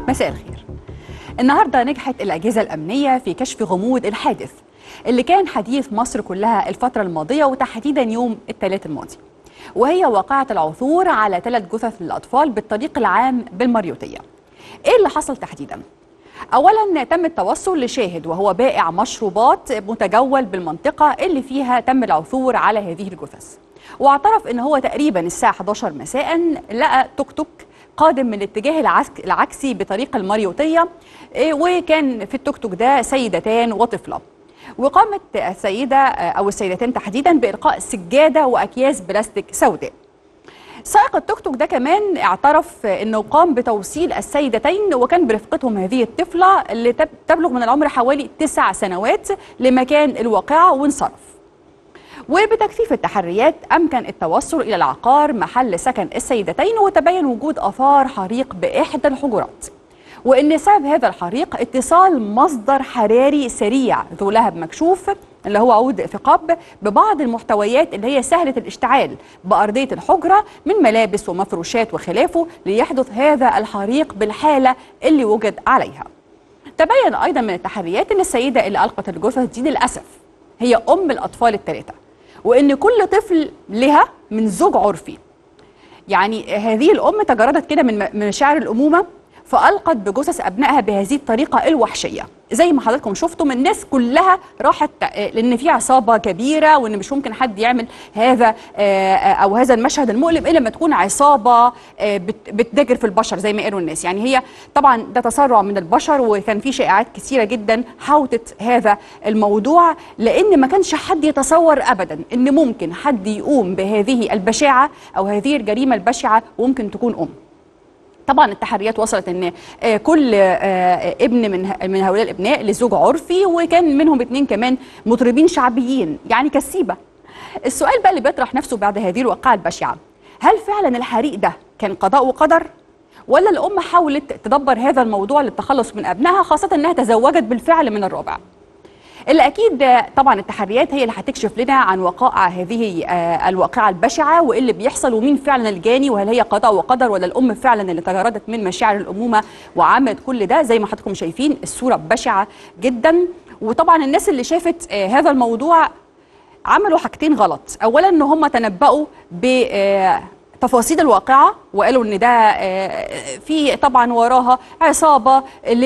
مساء الخير النهارده نجحت الأجهزة الأمنية في كشف غموض الحادث اللي كان حديث مصر كلها الفترة الماضية وتحديدا يوم الثلاث الماضي وهي واقعة العثور على ثلاث جثث للأطفال بالطريق العام بالمريوطية إيه اللي حصل تحديدا؟ أولا تم التوصل لشاهد وهو بائع مشروبات متجول بالمنطقة اللي فيها تم العثور على هذه الجثث واعترف ان هو تقريبا الساعة 11 مساء لقى توك توك قادم من الاتجاه العسك- العكسي بطريق المريوطية إيه، وكان في التوك توك ده سيدتان وطفلة وقامت السيدة آه، أو السيدتان تحديدا بإلقاء سجادة وأكياس بلاستيك سوداء سائق التوك توك ده كمان اعترف انه قام بتوصيل السيدتين وكان برفقتهم هذه الطفله اللي تب- تبلغ من العمر حوالي تسع سنوات لمكان الواقعه وانصرف. وبتكثيف التحريات امكن التوصل الى العقار محل سكن السيدتين وتبين وجود اثار حريق باحدى الحجرات. وان سبب هذا الحريق اتصال مصدر حراري سريع ذو لهب مكشوف اللي هو عود ثقاب ببعض المحتويات اللي هي سهله الاشتعال بارضيه الحجره من ملابس ومفروشات وخلافه ليحدث هذا الحريق بالحاله اللي وجد عليها. تبين ايضا من التحريات ان السيده اللي القت الجثث دي للاسف هي ام الاطفال الثلاثه وان كل طفل لها من زوج عرفي يعني هذه الام تجردت كده من من مشاعر الامومه فالقت بجثث ابنائها بهذه الطريقه الوحشيه زي ما حضراتكم شفتم الناس كلها راحت آه، لان في عصابه كبيره وان مش ممكن حد يعمل هذا آه، آه، او هذا المشهد المؤلم الا لما تكون عصابه آه، بت- بتدجر في البشر زي ما قالوا الناس يعني هي طبعا ده تسرع من البشر وكان في شائعات كثيره جدا حاوطت هذا الموضوع لان ما كانش حد يتصور ابدا ان ممكن حد يقوم بهذه البشاعه او هذه الجريمه البشعه وممكن تكون ام طبعا التحريات وصلت ان آه، كل آه، ابن من ه- من هؤلاء الابناء لزوج عرفي وكان منهم اثنين كمان مطربين شعبيين يعني كسيبه السؤال بقى اللي بيطرح نفسه بعد هذه الواقعه البشعه هل فعلا الحريق ده كان قضاء وقدر ولا الام حاولت تدبر هذا الموضوع للتخلص من ابنها خاصه انها تزوجت بالفعل من الرابع اللي اكيد آه، طبعا التحريات هي اللي هتكشف لنا عن وقائع هذه آه، الواقعه البشعه وايه اللي بيحصل ومين فعلا الجاني وهل هي قضاء وقدر ولا الام فعلا اللي تجردت من مشاعر الامومه وعملت كل ده زي ما حضراتكم شايفين الصوره بشعه جدا وطبعا الناس اللي شافت آه، هذا الموضوع عملوا حاجتين غلط اولا ان هم تنبؤوا ب آه، تفاصيل الواقعة وقالوا ان ده آه، في طبعا وراها عصابة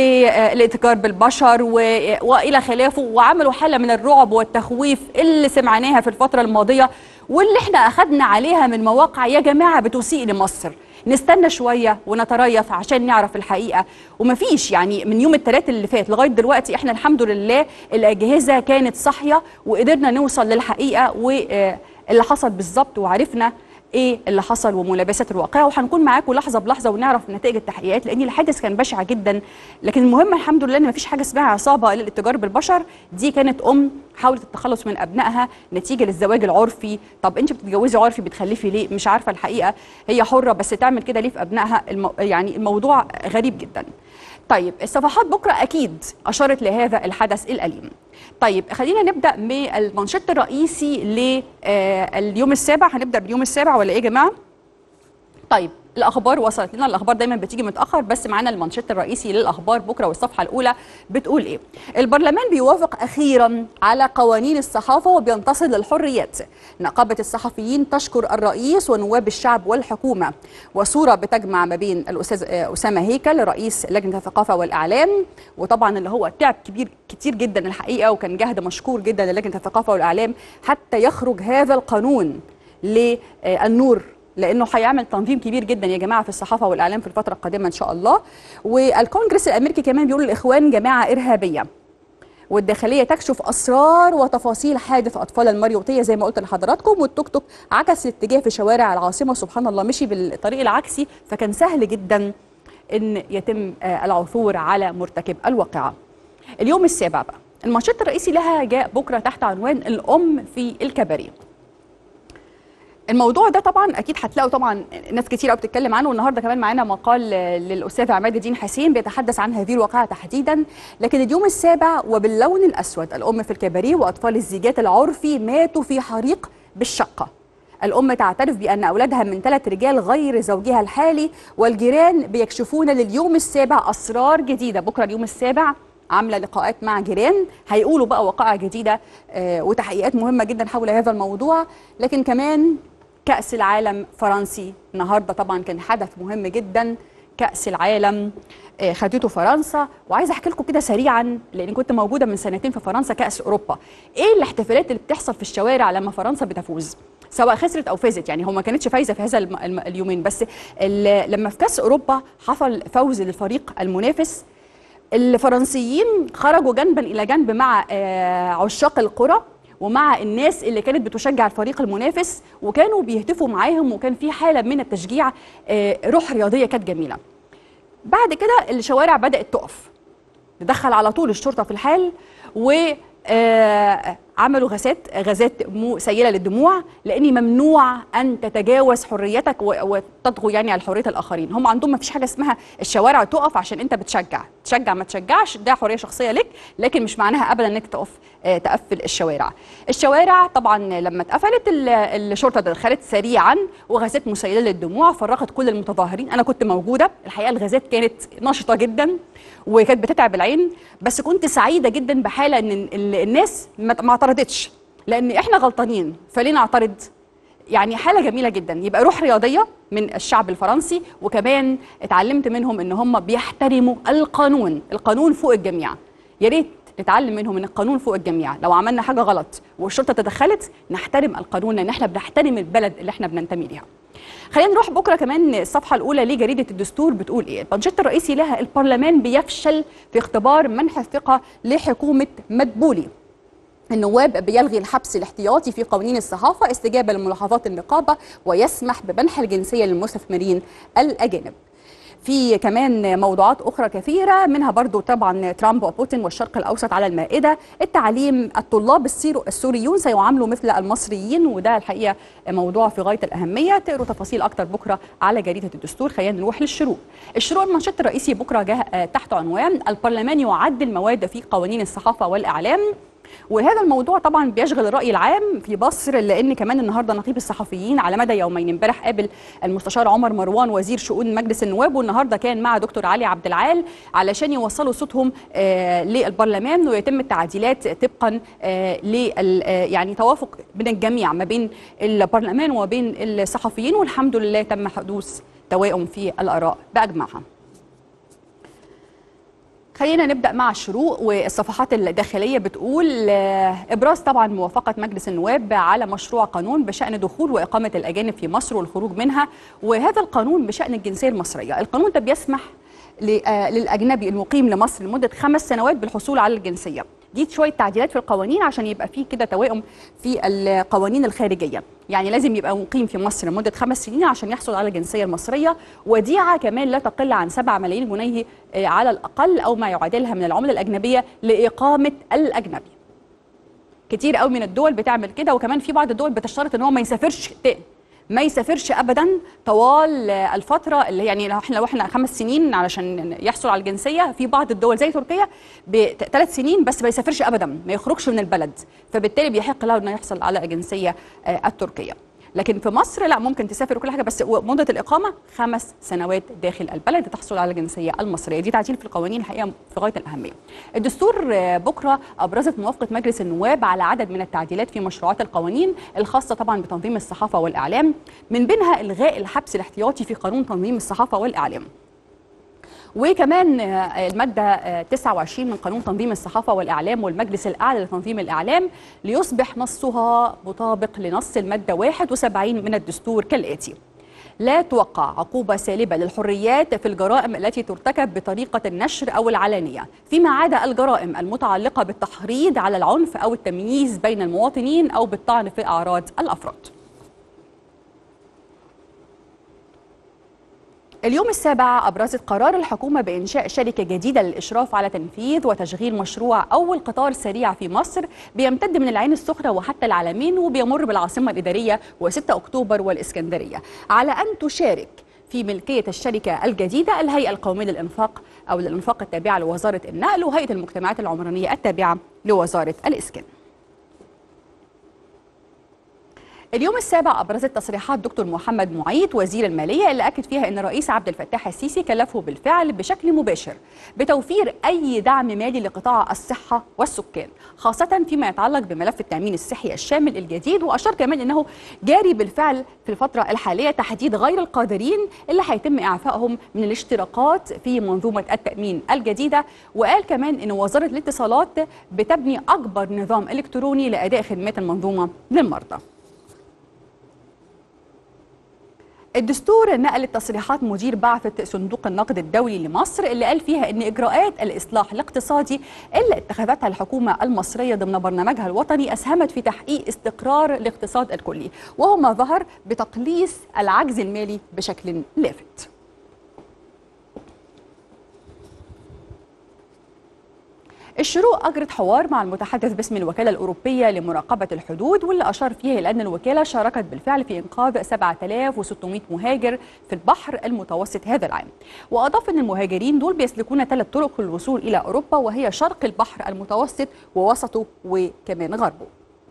للاتجار بالبشر و- والى خلافه وعملوا حالة من الرعب والتخويف اللي سمعناها في الفترة الماضية واللي احنا اخذنا عليها من مواقع يا جماعة بتسيء لمصر نستنى شوية ونتريث عشان نعرف الحقيقة ومفيش يعني من يوم الثلاث اللي فات لغاية دلوقتي احنا الحمد لله الأجهزة كانت صاحية وقدرنا نوصل للحقيقة واللي حصل بالظبط وعرفنا ايه اللي حصل وملابسات الواقعه وهنكون معاكم لحظه بلحظه ونعرف نتائج التحقيقات لان الحادث كان بشع جدا لكن المهم الحمد لله ان مفيش حاجه اسمها عصابه للاتجار بالبشر دي كانت ام حاولت التخلص من ابنائها نتيجه للزواج العرفي طب انت بتتجوزي عرفي بتخلفي ليه مش عارفه الحقيقه هي حره بس تعمل كده ليه في ابنائها المو... يعني الموضوع غريب جدا طيب الصفحات بكره اكيد اشارت لهذا الحدث الاليم طيب خلينا نبدا من المنشط الرئيسي لليوم السابع هنبدا باليوم السابع ولا ايه يا جماعه طيب الاخبار وصلت لنا الاخبار دايما بتيجي متاخر بس معانا المانشيت الرئيسي للاخبار بكره والصفحه الاولى بتقول ايه البرلمان بيوافق اخيرا على قوانين الصحافه وبينتصر للحريات نقابه الصحفيين تشكر الرئيس ونواب الشعب والحكومه وصوره بتجمع ما بين الاستاذ آه، اسامه هيكل رئيس لجنه الثقافه والاعلام وطبعا اللي هو تعب كبير كتير جدا الحقيقه وكان جهد مشكور جدا للجنه الثقافه والاعلام حتى يخرج هذا القانون للنور لانه هيعمل تنظيم كبير جدا يا جماعه في الصحافه والاعلام في الفتره القادمه ان شاء الله والكونجرس الامريكي كمان بيقول الاخوان جماعه ارهابيه والداخليه تكشف اسرار وتفاصيل حادث اطفال المريوطيه زي ما قلت لحضراتكم والتوك توك عكس الاتجاه في شوارع العاصمه سبحان الله مشي بالطريق العكسي فكان سهل جدا ان يتم آه، العثور على مرتكب الواقعه اليوم السابع بقى المنشط الرئيسي لها جاء بكره تحت عنوان الام في الكباريه الموضوع ده طبعا اكيد هتلاقوا طبعا ناس كتير قوي بتتكلم عنه والنهارده كمان معانا مقال للاستاذ عماد الدين حسين بيتحدث عن هذه الواقعه تحديدا لكن اليوم السابع وباللون الاسود الام في الكباريه واطفال الزيجات العرفي ماتوا في حريق بالشقه الأم تعترف بأن أولادها من ثلاث رجال غير زوجها الحالي والجيران بيكشفون لليوم السابع أسرار جديدة بكرة اليوم السابع عامله لقاءات مع جيران هيقولوا بقى وقائع جديده آه، وتحقيقات مهمه جدا حول هذا الموضوع لكن كمان كاس العالم فرنسي النهارده طبعا كان حدث مهم جدا كاس العالم آه، خدته فرنسا وعايزه احكي لكم كده سريعا لان كنت موجوده من سنتين في فرنسا كاس اوروبا ايه الاحتفالات اللي بتحصل في الشوارع لما فرنسا بتفوز سواء خسرت او فازت يعني هو ما كانتش فايزه في هذا الم- الم- اليومين بس ال- لما في كاس اوروبا حصل فوز للفريق المنافس الفرنسيين خرجوا جنبا الى جنب مع آه، عشاق القرى ومع الناس اللي كانت بتشجع الفريق المنافس وكانوا بيهتفوا معاهم وكان في حاله من التشجيع آه، روح رياضيه كانت جميله بعد كده الشوارع بدات تقف دخل على طول الشرطه في الحال و آه، عملوا غازات غازات مو- سيئه للدموع لان ممنوع ان تتجاوز حريتك و- وتطغوا يعني على حريه الاخرين هم عندهم ما فيش حاجه اسمها الشوارع تقف عشان انت بتشجع تشجع ما تشجعش ده حريه شخصيه لك لكن مش معناها ابدا انك تقف آه، تقفل الشوارع الشوارع طبعا لما اتقفلت ال- الشرطه دخلت سريعا وغازات مسيله للدموع فرقت كل المتظاهرين انا كنت موجوده الحقيقه الغازات كانت نشطه جدا وكانت بتتعب العين بس كنت سعيده جدا بحاله ان ال- الناس ما ما اعترضتش لان احنا غلطانين فليه نعترض يعني حاله جميله جدا يبقى روح رياضيه من الشعب الفرنسي وكمان اتعلمت منهم ان هم بيحترموا القانون القانون فوق الجميع يا ريت نتعلم منهم ان القانون فوق الجميع لو عملنا حاجه غلط والشرطه تدخلت نحترم القانون لان احنا بنحترم البلد اللي احنا بننتمي ليها خلينا نروح بكره كمان الصفحه الاولى لجريده الدستور بتقول ايه البنشط الرئيسي لها البرلمان بيفشل في اختبار منح الثقه لحكومه مدبولي النواب بيلغي الحبس الاحتياطي في قوانين الصحافة استجابة لملاحظات النقابة ويسمح بمنح الجنسية للمستثمرين الأجانب في كمان موضوعات أخرى كثيرة منها برضو طبعا ترامب وبوتين والشرق الأوسط على المائدة التعليم الطلاب السيرو السوريون سيعاملوا مثل المصريين وده الحقيقة موضوع في غاية الأهمية تقروا تفاصيل أكتر بكرة على جريدة الدستور خلينا نروح للشروق الشروق المنشط الرئيسي بكرة جه آه، تحت عنوان البرلمان يعدل مواد في قوانين الصحافة والإعلام وهذا الموضوع طبعا بيشغل الراي العام في مصر لان كمان النهارده نقيب الصحفيين على مدى يومين امبارح قابل المستشار عمر مروان وزير شؤون مجلس النواب والنهارده كان مع دكتور علي عبد العال علشان يوصلوا صوتهم آه للبرلمان ويتم التعديلات طبقا آه لل آه يعني توافق بين الجميع ما بين البرلمان وبين الصحفيين والحمد لله تم حدوث توائم في الاراء باجمعها خلينا نبدا مع الشروق والصفحات الداخليه بتقول آه، ابراز طبعا موافقه مجلس النواب على مشروع قانون بشان دخول واقامه الاجانب في مصر والخروج منها وهذا القانون بشان الجنسيه المصريه القانون ده بيسمح ل- آه، للاجنبي المقيم لمصر لمده خمس سنوات بالحصول على الجنسيه دي شويه تعديلات في القوانين عشان يبقى في كده توائم في القوانين الخارجيه يعني لازم يبقى مقيم في مصر لمده خمس سنين عشان يحصل على الجنسيه المصريه وديعه كمان لا تقل عن 7 ملايين جنيه آه، على الاقل او ما يعادلها من العمله الاجنبيه لاقامه الاجنبي كتير قوي من الدول بتعمل كده وكمان في بعض الدول بتشترط ان هو ما يسافرش تاني ما يسافرش ابدا طوال آه، الفتره اللي يعني لو احنا لو احنا خمس سنين علشان يحصل على الجنسيه في بعض الدول زي تركيا بثلاث سنين بس ما يسافرش ابدا ما يخرجش من البلد فبالتالي بيحق له انه يحصل على الجنسيه آه، التركيه لكن في مصر لا ممكن تسافر وكل حاجه بس مده الاقامه خمس سنوات داخل البلد تحصل على الجنسيه المصريه دي تعديل في القوانين الحقيقه في غايه الاهميه. الدستور آه، بكره ابرزت موافقه مجلس النواب على عدد من التعديلات في مشروعات القوانين الخاصه طبعا بتنظيم الصحافه والاعلام من بينها الغاء الحبس الاحتياطي في قانون تنظيم الصحافه والاعلام. وكمان آه، المادة آه، 29 من قانون تنظيم الصحافة والإعلام والمجلس الأعلى لتنظيم الإعلام ليصبح نصها مطابق لنص المادة 71 من الدستور كالآتي لا توقع عقوبة سالبة للحريات في الجرائم التي ترتكب بطريقة النشر أو العلانية فيما عدا الجرائم المتعلقة بالتحريض على العنف أو التمييز بين المواطنين أو بالطعن في أعراض الأفراد اليوم السابع أبرزت قرار الحكومة بإنشاء شركة جديدة للإشراف على تنفيذ وتشغيل مشروع أول قطار سريع في مصر بيمتد من العين السخنة وحتى العلمين وبيمر بالعاصمة الإدارية و6 أكتوبر والإسكندرية على أن تشارك في ملكية الشركة الجديدة الهيئة القومية للإنفاق أو للإنفاق التابعة لوزارة النقل وهيئة المجتمعات العمرانية التابعة لوزارة الإسكان اليوم السابع ابرزت تصريحات دكتور محمد معيط وزير الماليه اللي اكد فيها ان الرئيس عبد الفتاح السيسي كلفه بالفعل بشكل مباشر بتوفير اي دعم مالي لقطاع الصحه والسكان خاصه فيما يتعلق بملف التامين الصحي الشامل الجديد واشار كمان انه جاري بالفعل في الفتره الحاليه تحديد غير القادرين اللي هيتم اعفائهم من الاشتراكات في منظومه التامين الجديده وقال كمان ان وزاره الاتصالات بتبني اكبر نظام الكتروني لاداء خدمات المنظومه للمرضى الدستور نقل تصريحات مدير بعثة صندوق النقد الدولي لمصر اللي قال فيها ان اجراءات الاصلاح الاقتصادي اللي اتخذتها الحكومة المصرية ضمن برنامجها الوطني اسهمت في تحقيق استقرار الاقتصاد الكلي وهو ما ظهر بتقليص العجز المالي بشكل لافت الشروق أجرت حوار مع المتحدث باسم الوكالة الأوروبية لمراقبة الحدود واللي أشار فيها إلى أن الوكالة شاركت بالفعل في إنقاذ 7600 مهاجر في البحر المتوسط هذا العام وأضاف أن المهاجرين دول بيسلكون ثلاث طرق للوصول إلى أوروبا وهي شرق البحر المتوسط ووسطه وكمان غربه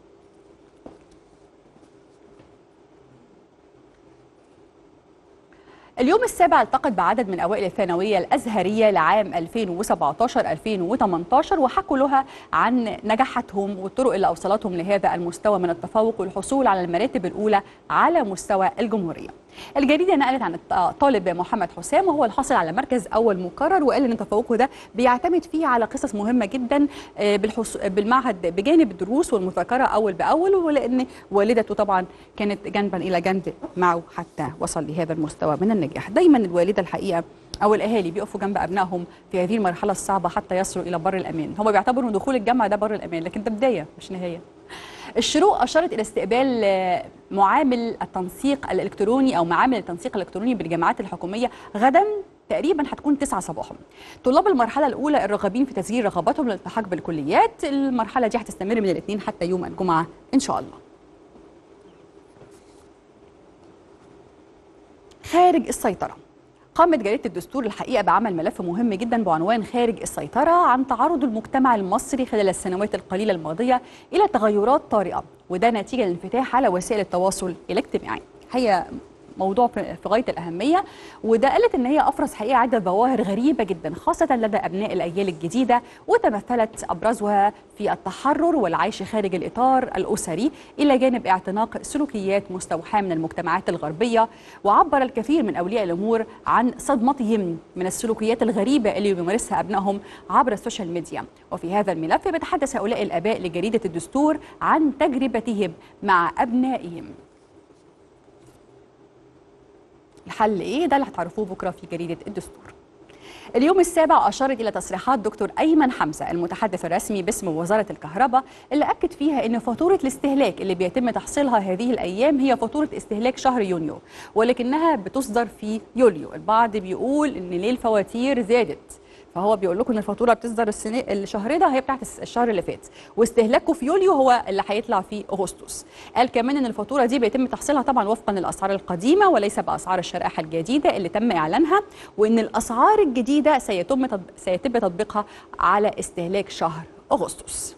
اليوم السابع التقت بعدد من أوائل الثانوية الأزهرية لعام 2017-2018 وحكوا لها عن نجاحاتهم والطرق اللي أوصلتهم لهذا المستوى من التفوق والحصول على المراتب الأولى على مستوى الجمهورية الجريدة نقلت عن الطالب محمد حسام وهو الحاصل على مركز أول مكرر وقال أن تفوقه ده بيعتمد فيه على قصص مهمة جدا بالمعهد بجانب الدروس والمذاكرة أول بأول ولأن والدته طبعا كانت جنبا إلى جنب معه حتى وصل لهذا المستوى من النجاح دايما الوالدة الحقيقة او الاهالي بيقفوا جنب ابنائهم في هذه المرحله الصعبه حتى يصلوا الى بر الامان هم بيعتبروا دخول الجامعه ده بر الامان لكن ده بدايه مش نهايه الشروق اشارت الى استقبال معامل التنسيق الالكتروني او معامل التنسيق الالكتروني بالجامعات الحكوميه غدا تقريبا هتكون 9 صباحا طلاب المرحله الاولى الراغبين في تسجيل رغباتهم للالتحاق بالكليات المرحله دي هتستمر من الاثنين حتى يوم الجمعه ان شاء الله خارج السيطره قامت جريده الدستور الحقيقه بعمل ملف مهم جدا بعنوان خارج السيطره عن تعرض المجتمع المصري خلال السنوات القليله الماضيه الى تغيرات طارئه وده نتيجه للانفتاح على وسائل التواصل الاجتماعي هي موضوع في غايه الاهميه وده قالت ان هي افرز حقيقه عده ظواهر غريبه جدا خاصه لدى ابناء الاجيال الجديده وتمثلت ابرزها في التحرر والعيش خارج الاطار الاسري الى جانب اعتناق سلوكيات مستوحاه من المجتمعات الغربيه وعبر الكثير من اولياء الامور عن صدمتهم من السلوكيات الغريبه اللي بيمارسها ابنائهم عبر السوشيال ميديا وفي هذا الملف بيتحدث هؤلاء الاباء لجريده الدستور عن تجربتهم مع ابنائهم الحل ايه ده اللي هتعرفوه بكره في جريده الدستور اليوم السابع أشارت إلى تصريحات دكتور أيمن حمزة المتحدث الرسمي باسم وزارة الكهرباء اللي أكد فيها أن فاتورة الاستهلاك اللي بيتم تحصيلها هذه الأيام هي فاتورة استهلاك شهر يونيو ولكنها بتصدر في يوليو البعض بيقول أن ليه الفواتير زادت فهو بيقول لكم ان الفاتوره بتصدر السنه الشهر ده هي بتاعت الشهر اللي فات واستهلاكه في يوليو هو اللي هيطلع في اغسطس قال كمان ان الفاتوره دي بيتم تحصيلها طبعا وفقا للاسعار القديمه وليس باسعار الشرائح الجديده اللي تم اعلانها وان الاسعار الجديده سيتم سيتم تطبيقها على استهلاك شهر اغسطس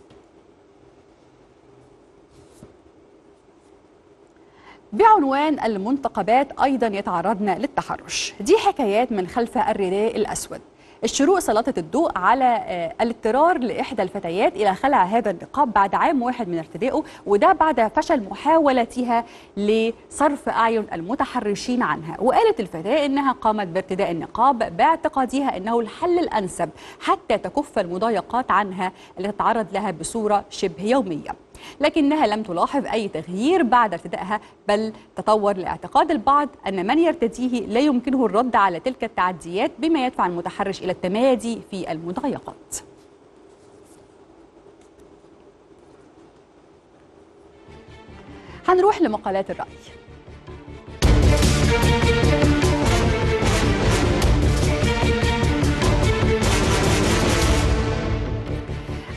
بعنوان المنتقبات ايضا يتعرضن للتحرش دي حكايات من خلف الرداء الاسود الشروق سلطت الضوء على الاضطرار لإحدى الفتيات إلى خلع هذا النقاب بعد عام واحد من ارتدائه وده بعد فشل محاولتها لصرف أعين المتحرشين عنها وقالت الفتاة إنها قامت بارتداء النقاب باعتقادها أنه الحل الأنسب حتى تكف المضايقات عنها اللي تتعرض لها بصورة شبه يومية لكنها لم تلاحظ أي تغيير بعد ارتدائها بل تطور لاعتقاد البعض أن من يرتديه لا يمكنه الرد على تلك التعديات بما يدفع المتحرش إلى التمادي في المضايقات هنروح لمقالات الرأي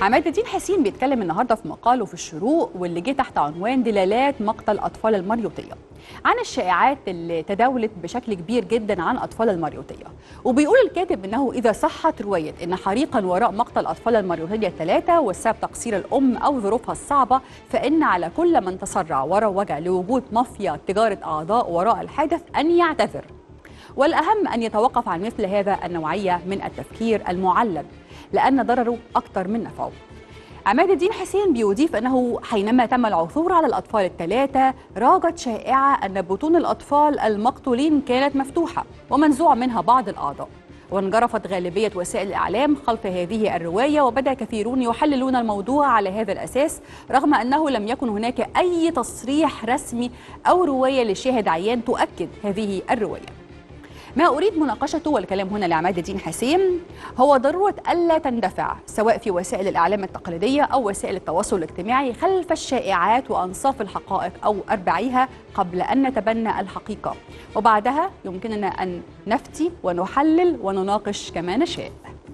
عماد الدين حسين بيتكلم النهارده في مقاله في الشروق واللي جه تحت عنوان دلالات مقتل اطفال المريوطيه عن الشائعات اللي تداولت بشكل كبير جدا عن اطفال المريوطيه وبيقول الكاتب انه اذا صحت روايه ان حريقا وراء مقتل اطفال المريوطيه الثلاثه والسبب تقصير الام او ظروفها الصعبه فان على كل من تسرع وراء وجع لوجود مافيا تجاره اعضاء وراء الحادث ان يعتذر والأهم أن يتوقف عن مثل هذا النوعية من التفكير المعلل لأن ضرره أكثر من نفعه عماد الدين حسين بيضيف أنه حينما تم العثور على الأطفال الثلاثة راجت شائعة أن بطون الأطفال المقتولين كانت مفتوحة ومنزوع منها بعض الأعضاء وانجرفت غالبية وسائل الإعلام خلف هذه الرواية وبدأ كثيرون يحللون الموضوع على هذا الأساس رغم أنه لم يكن هناك أي تصريح رسمي أو رواية لشاهد عيان تؤكد هذه الرواية ما أريد مناقشته والكلام هنا لعماد الدين حسين هو ضرورة ألا تندفع سواء في وسائل الإعلام التقليدية أو وسائل التواصل الاجتماعي خلف الشائعات وأنصاف الحقائق أو أربعيها قبل أن نتبنى الحقيقة وبعدها يمكننا أن نفتي ونحلل ونناقش كما نشاء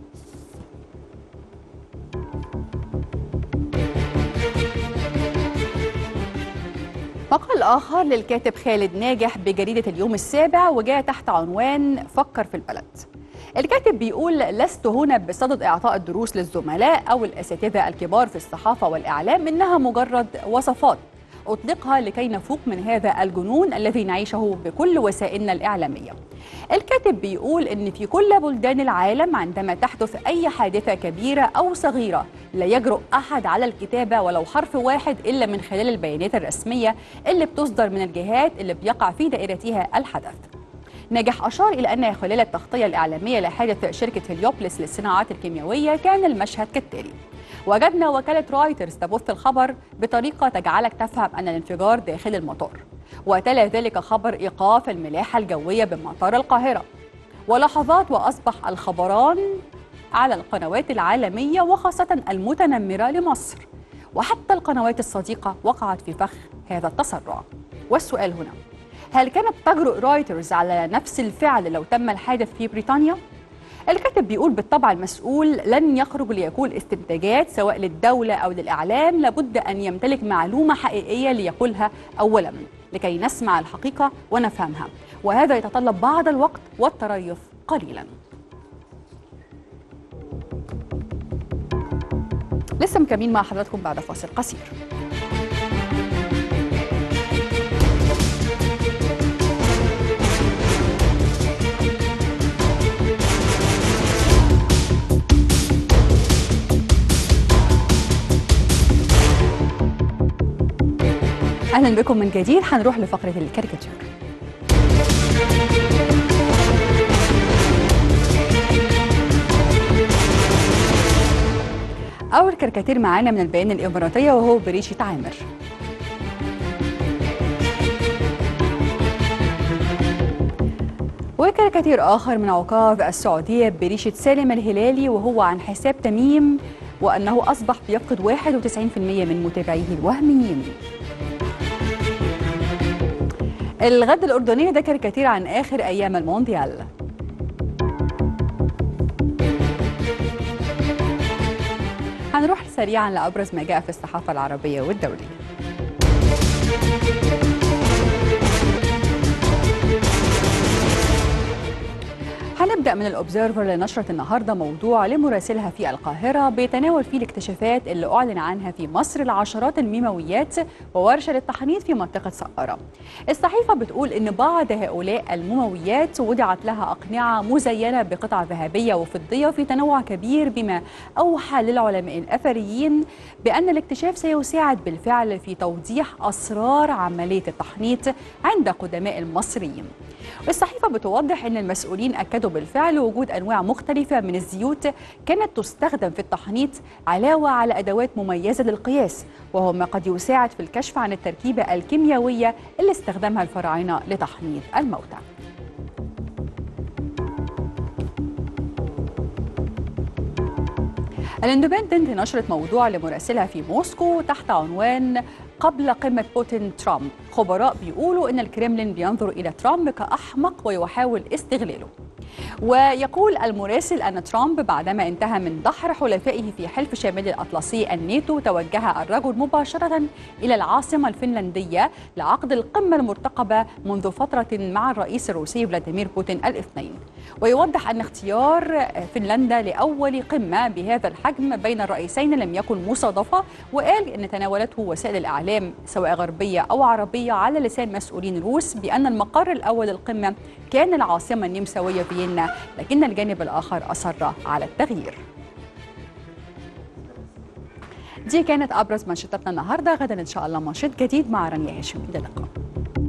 مقال آخر للكاتب خالد ناجح بجريدة اليوم السابع وجاء تحت عنوان فكر في البلد الكاتب بيقول لست هنا بصدد إعطاء الدروس للزملاء أو الأساتذة الكبار في الصحافة والإعلام إنها مجرد وصفات أطلقها لكي نفوق من هذا الجنون الذي نعيشه بكل وسائلنا الإعلامية الكاتب بيقول إن في كل بلدان العالم عندما تحدث أي حادثة كبيرة أو صغيرة لا يجرؤ أحد على الكتابة ولو حرف واحد إلا من خلال البيانات الرسمية اللي بتصدر من الجهات اللي بيقع في دائرتها الحدث نجح أشار إلى أن خلال التغطية الإعلامية لحادث شركة هليوبلس للصناعات الكيميائية كان المشهد كالتالي وجدنا وكالة رايترز تبث الخبر بطريقة تجعلك تفهم أن الانفجار داخل المطار وتلا ذلك خبر إيقاف الملاحة الجوية بمطار القاهرة ولحظات وأصبح الخبران على القنوات العالمية وخاصة المتنمرة لمصر وحتى القنوات الصديقة وقعت في فخ هذا التسرع والسؤال هنا هل كانت تجرؤ رايترز على نفس الفعل لو تم الحادث في بريطانيا؟ الكاتب بيقول بالطبع المسؤول لن يخرج ليقول استنتاجات سواء للدولة أو للإعلام لابد أن يمتلك معلومة حقيقية ليقولها أولا لكي نسمع الحقيقة ونفهمها وهذا يتطلب بعض الوقت والتريث قليلا لسه مكملين مع حضراتكم بعد فاصل قصير اهلا بكم من جديد هنروح لفقره الكاريكاتير اول كاريكاتير معانا من البيان الاماراتيه وهو بريشه عامر وكاريكاتير اخر من عقاب السعوديه بريشه سالم الهلالي وهو عن حساب تميم وانه اصبح بيفقد 91% من متابعيه الوهميين الغد الأردنية ده كاريكاتير عن آخر أيام المونديال هنروح سريعا لأبرز ما جاء في الصحافة العربية والدولية هنبدأ من الأوبزيرفر لنشرة النهاردة موضوع لمراسلها في القاهرة بيتناول فيه الاكتشافات اللي أعلن عنها في مصر لعشرات الميماويات وورشة للتحنيط في منطقة سقارة الصحيفة بتقول إن بعض هؤلاء الموميات وضعت لها أقنعة مزينة بقطع ذهبية وفضية في تنوع كبير بما أوحى للعلماء الأثريين بأن الاكتشاف سيساعد بالفعل في توضيح أسرار عملية التحنيط عند قدماء المصريين الصحيفة بتوضح أن المسؤولين أكدوا بالفعل وجود أنواع مختلفة من الزيوت كانت تستخدم في التحنيط علاوة على أدوات مميزة للقياس وهو ما قد يساعد في الكشف عن التركيبة الكيميائية اللي استخدمها الفراعنة لتحنيط الموتى الاندبندنت نشرت موضوع لمراسلها في موسكو تحت عنوان قبل قمة بوتين ترامب خبراء بيقولوا إن الكريملين بينظر إلى ترامب كأحمق ويحاول استغلاله ويقول المراسل أن ترامب بعدما انتهى من دحر حلفائه في حلف شمال الأطلسي الناتو توجه الرجل مباشرة إلى العاصمة الفنلندية لعقد القمة المرتقبة منذ فترة مع الرئيس الروسي فلاديمير بوتين الاثنين ويوضح أن اختيار فنلندا لأول قمة بهذا الحجم بين الرئيسين لم يكن مصادفة وقال أن تناولته وسائل الإعلام سواء غربية أو عربية على لسان مسؤولين روس بأن المقر الأول للقمة كان العاصمة النمساوية فيينا لكن الجانب الآخر أصر على التغيير دي كانت أبرز منشطاتنا النهاردة غدا إن شاء الله منشط جديد مع رانيا هاشم إلى اللقاء